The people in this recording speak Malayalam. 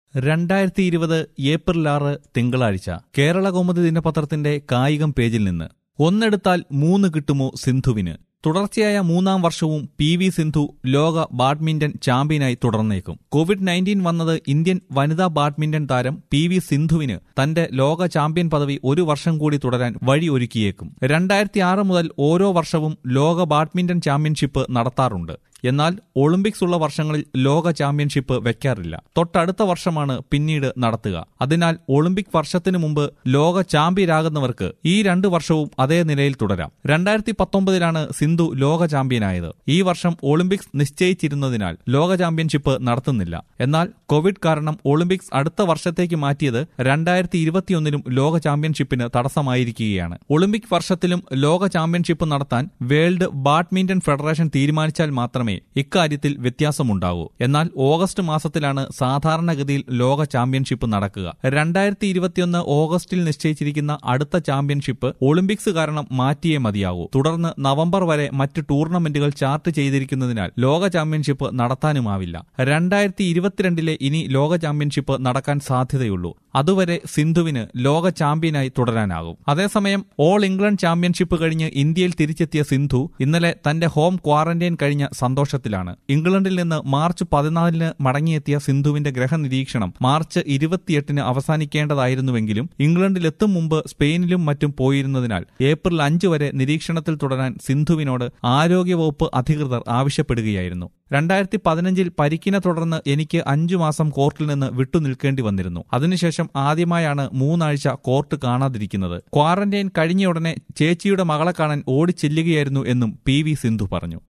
രണ്ടായിരത്തി ഇരുപത് ഏപ്രിൽ ആറ് തിങ്കളാഴ്ച കേരള കൗമുദി ദിനപത്രത്തിന്റെ കായികം പേജിൽ നിന്ന് ഒന്നെടുത്താൽ മൂന്ന് കിട്ടുമോ സിന്ധുവിന് തുടർച്ചയായ മൂന്നാം വർഷവും പി വി സിന്ധു ലോക ബാഡ്മിന്റൺ ചാമ്പ്യനായി തുടർന്നേക്കും കോവിഡ് നയൻറ്റീൻ വന്നത് ഇന്ത്യൻ വനിതാ ബാഡ്മിന്റൺ താരം പി വി സിന്ധുവിന് തന്റെ ലോക ചാമ്പ്യൻ പദവി ഒരു വർഷം കൂടി തുടരാൻ വഴിയൊരുക്കിയേക്കും രണ്ടായിരത്തി ആറ് മുതൽ ഓരോ വർഷവും ലോക ബാഡ്മിന്റൺ ചാമ്പ്യൻഷിപ്പ് നടത്താറുണ്ട് എന്നാൽ ഒളിമ്പിക്സ് ഉള്ള വർഷങ്ങളിൽ ലോക ചാമ്പ്യൻഷിപ്പ് വെക്കാറില്ല തൊട്ടടുത്ത വർഷമാണ് പിന്നീട് നടത്തുക അതിനാൽ ഒളിമ്പിക് വർഷത്തിനു മുമ്പ് ലോക ചാമ്പ്യരാകുന്നവർക്ക് ഈ രണ്ട് വർഷവും അതേ നിലയിൽ തുടരാം രണ്ടായിരത്തി പത്തൊമ്പതിലാണ് സിന്ധു ലോക ചാമ്പ്യനായത് ഈ വർഷം ഒളിമ്പിക്സ് നിശ്ചയിച്ചിരുന്നതിനാൽ ലോക ചാമ്പ്യൻഷിപ്പ് നടത്തുന്നില്ല എന്നാൽ കോവിഡ് കാരണം ഒളിമ്പിക്സ് അടുത്ത വർഷത്തേക്ക് മാറ്റിയത് രണ്ടായിരത്തി ഇരുപത്തിയൊന്നിലും ലോക ചാമ്പ്യൻഷിപ്പിന് തടസ്സമായിരിക്കുകയാണ് ഒളിമ്പിക് വർഷത്തിലും ലോക ചാമ്പ്യൻഷിപ്പ് നടത്താൻ വേൾഡ് ബാഡ്മിന്റൺ ഫെഡറേഷൻ തീരുമാനിച്ചാൽ മാത്രമേ ഇക്കാര്യത്തിൽ വ്യത്യാസമുണ്ടാകൂ എന്നാൽ ഓഗസ്റ്റ് മാസത്തിലാണ് സാധാരണഗതിയിൽ ലോക ചാമ്പ്യൻഷിപ്പ് നടക്കുക രണ്ടായിരത്തി ഇരുപത്തിയൊന്ന് ഓഗസ്റ്റിൽ നിശ്ചയിച്ചിരിക്കുന്ന അടുത്ത ചാമ്പ്യൻഷിപ്പ് ഒളിമ്പിക്സ് കാരണം മാറ്റിയേ മതിയാകൂ തുടർന്ന് നവംബർ വരെ മറ്റ് ടൂർണമെന്റുകൾ ചാർട്ട് ചെയ്തിരിക്കുന്നതിനാൽ ലോക ചാമ്പ്യൻഷിപ്പ് നടത്താനുമാവില്ല രണ്ടായിരത്തി ഇരുപത്തിരണ്ടിലെ ഇനി ലോക ചാമ്പ്യൻഷിപ്പ് നടക്കാൻ സാധ്യതയുള്ളൂ അതുവരെ സിന്ധുവിന് ലോക ചാമ്പ്യനായി തുടരാനാകും അതേസമയം ഓൾ ഇംഗ്ലണ്ട് ചാമ്പ്യൻഷിപ്പ് കഴിഞ്ഞ് ഇന്ത്യയിൽ തിരിച്ചെത്തിയ സിന്ധു ഇന്നലെ തന്റെ ഹോം ക്വാറന്റൈൻ കഴിഞ്ഞ സന്തോഷത്തിലാണ് ഇംഗ്ലണ്ടിൽ നിന്ന് മാർച്ച് പതിനാലിന് മടങ്ങിയെത്തിയ സിന്ധുവിന്റെ ഗ്രഹനിരീക്ഷണം മാർച്ച് ഇരുപത്തിയെട്ടിന് അവസാനിക്കേണ്ടതായിരുന്നുവെങ്കിലും ഇംഗ്ലണ്ടിലെത്തും മുമ്പ് സ്പെയിനിലും മറ്റും പോയിരുന്നതിനാൽ ഏപ്രിൽ അഞ്ച് വരെ നിരീക്ഷണത്തിൽ തുടരാൻ സിന്ധുവിനോട് ആരോഗ്യവകുപ്പ് അധികൃതർ ആവശ്യപ്പെടുകയായിരുന്നു രണ്ടായിരത്തി പതിനഞ്ചിൽ പരിക്കിനെ തുടർന്ന് എനിക്ക് അഞ്ചു മാസം കോർട്ടിൽ നിന്ന് വിട്ടുനിൽക്കേണ്ടി വന്നിരുന്നു അതിനുശേഷം ആദ്യമായാണ് മൂന്നാഴ്ച കോർട്ട് കാണാതിരിക്കുന്നത് ക്വാറന്റൈൻ കഴിഞ്ഞയുടനെ ചേച്ചിയുടെ മകളെ കാണാൻ ഓടിച്ചെല്ലുകയായിരുന്നു എന്നും പി വി സിന്ധു പറഞ്ഞു